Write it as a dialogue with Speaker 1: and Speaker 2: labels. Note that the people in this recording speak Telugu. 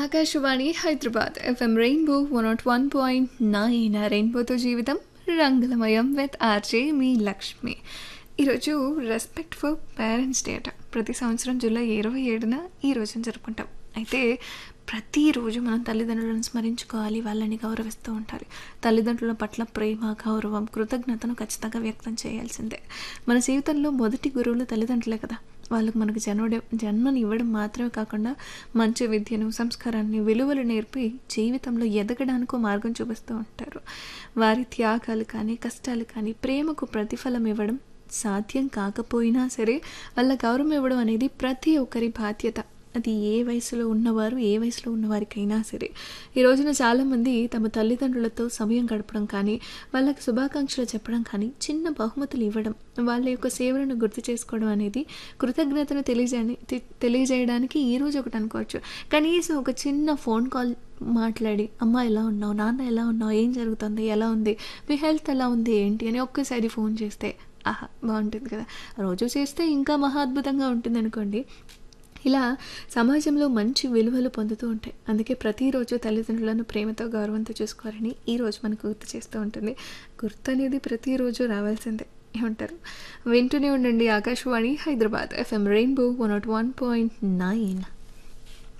Speaker 1: Akashvani Hyderabad FM Rainbow one nought one point nine రెయిన్బోతో జీవితం రంగులమయం విత్ ఆర్జే మీ లక్ష్మి ఈరోజు రెస్పెక్ట్ ఫర్ పేరెంట్స్ డే అట ప్రతి సంవత్సరం జూలై ఇరవై ఏడున ఈ రోజున జరుపుకుంటాం అయితే ప్రతిరోజు మనం తల్లిదండ్రులను స్మరించుకోవాలి వాళ్ళని గౌరవిస్తూ ఉండాలి తల్లిదండ్రుల పట్ల ప్రేమ గౌరవం కృతజ్ఞతను ఖచ్చితంగా వ్యక్తం చేయాల్సిందే మన జీవితంలో మొదటి గురువులు తల్లిదండ్రులే కదా వాళ్ళకు మనకు జన్మడే జన్మని ఇవ్వడం మాత్రమే కాకుండా మంచి విద్యను సంస్కారాన్ని విలువలు నేర్పి జీవితంలో ఎదగడానికో మార్గం చూపిస్తూ ఉంటారు వారి త్యాగాలు కానీ కష్టాలు కానీ ప్రేమకు ప్రతిఫలం ఇవ్వడం సాధ్యం కాకపోయినా సరే వాళ్ళ గౌరవం ఇవ్వడం అనేది ప్రతి ఒక్కరి బాధ్యత అది ఏ వయసులో ఉన్నవారు ఏ వయసులో ఉన్నవారికైనా సరే ఈ రోజున చాలామంది తమ తల్లిదండ్రులతో సమయం గడపడం కానీ వాళ్ళకి శుభాకాంక్షలు చెప్పడం కానీ చిన్న బహుమతులు ఇవ్వడం వాళ్ళ యొక్క సేవలను గుర్తు చేసుకోవడం అనేది కృతజ్ఞతను తెలియజేయని తెలియజేయడానికి ఈ రోజు ఒకటి అనుకోవచ్చు కనీసం ఒక చిన్న ఫోన్ కాల్ మాట్లాడి అమ్మ ఎలా ఉన్నావు నాన్న ఎలా ఉన్నావు ఏం జరుగుతుంది ఎలా ఉంది మీ హెల్త్ ఎలా ఉంది ఏంటి అని ఒక్కసారి ఫోన్ చేస్తే ఆహా బాగుంటుంది కదా రోజు చేస్తే ఇంకా మహా అద్భుతంగా ఉంటుంది అనుకోండి ఇలా సమాజంలో మంచి విలువలు పొందుతూ ఉంటాయి అందుకే ప్రతిరోజు తల్లిదండ్రులను ప్రేమతో గౌరవంతో చూసుకోవాలని ఈరోజు మనకు గుర్తు చేస్తూ ఉంటుంది గుర్తు అనేది ప్రతిరోజు రావాల్సిందే ఏమంటారు వింటూనే ఉండండి Akashvani Hyderabad FM Rainbow one nought one point nine